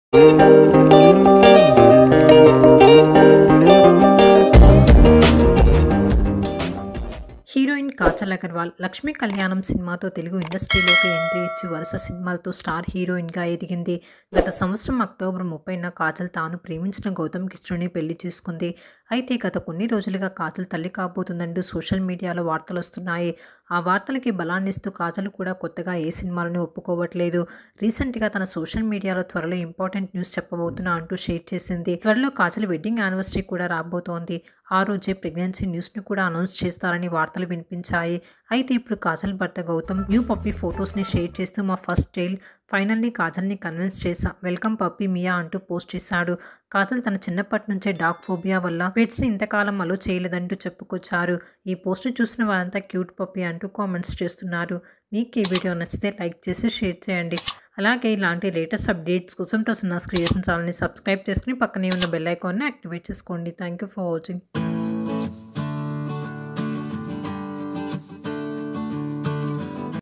heroine Kajal Agarwal Lakshmi కళ్యాణం సినిమాతో తెలుగు ఇండస్ట్రీలోకి ఎంట్రీ ఇచ్చి వరుస సినిమాలతో స్టార్ హీరోయిన్గా ఎదిగింది గత సంవత్సరం అక్టోబర్ ముప్పైన కాజల్ తాను ప్రేమించిన గౌతమ్ కిష్ణుని పెళ్లి చేసుకుంది అయితే గత కొన్ని రోజులుగా కాజల్ తల్లి కాబోతుందంటూ సోషల్ మీడియాలో వార్తలు వస్తున్నాయి ఆ వార్తలకి బలాన్నిస్తూ కాజల్ కూడా కొత్తగా ఏ సినిమాలను ఒప్పుకోవట్లేదు రీసెంట్గా తన సోషల్ మీడియాలో త్వరలో ఇంపార్టెంట్ న్యూస్ చెప్పబోతున్నా అంటూ షేర్ చేసింది త్వరలో కాజల్ వెడ్డింగ్ యానివర్సరీ కూడా రాబోతోంది ఆ రోజే ప్రెగ్నెన్సీ న్యూస్ని కూడా అనౌన్స్ చేస్తారని వార్తలు వినిపించాయి అయితే ఇప్పుడు కాజల్ భర్త గౌతమ్ న్యూ పప్పీ ఫొటోస్ని షేర్ చేస్తూ మా ఫస్ట్ చైల్డ్ ఫైనల్లీ కాజల్ని కన్విన్స్ చేశా వెల్కమ్ పప్పీ మియా అంటూ పోస్ట్ చేశాడు కాజల్ తన చిన్నప్పటి నుంచే డాగ్ ఫోబియా వల్ల పెట్స్ ఇంతకాలం అలో చేయలేదంటూ చెప్పుకొచ్చారు ఈ పోస్ట్ చూసిన వారంతా క్యూట్ పప్పీ అంటూ కామెంట్స్ చేస్తున్నారు మీకు ఈ వీడియో నచ్చితే లైక్ చేసి షేర్ చేయండి అలాగే ఇలాంటి లేటెస్ట్ అప్డేట్స్ కోసం టోసనాస్ క్రియేషన్ ఛానల్ని సబ్స్క్రైబ్ చేసుకుని పక్కనే ఉన్న బెల్ ఐకాన్ని యాక్టివేట్ చేసుకోండి థ్యాంక్ యూ ఫర్ వాచింగ్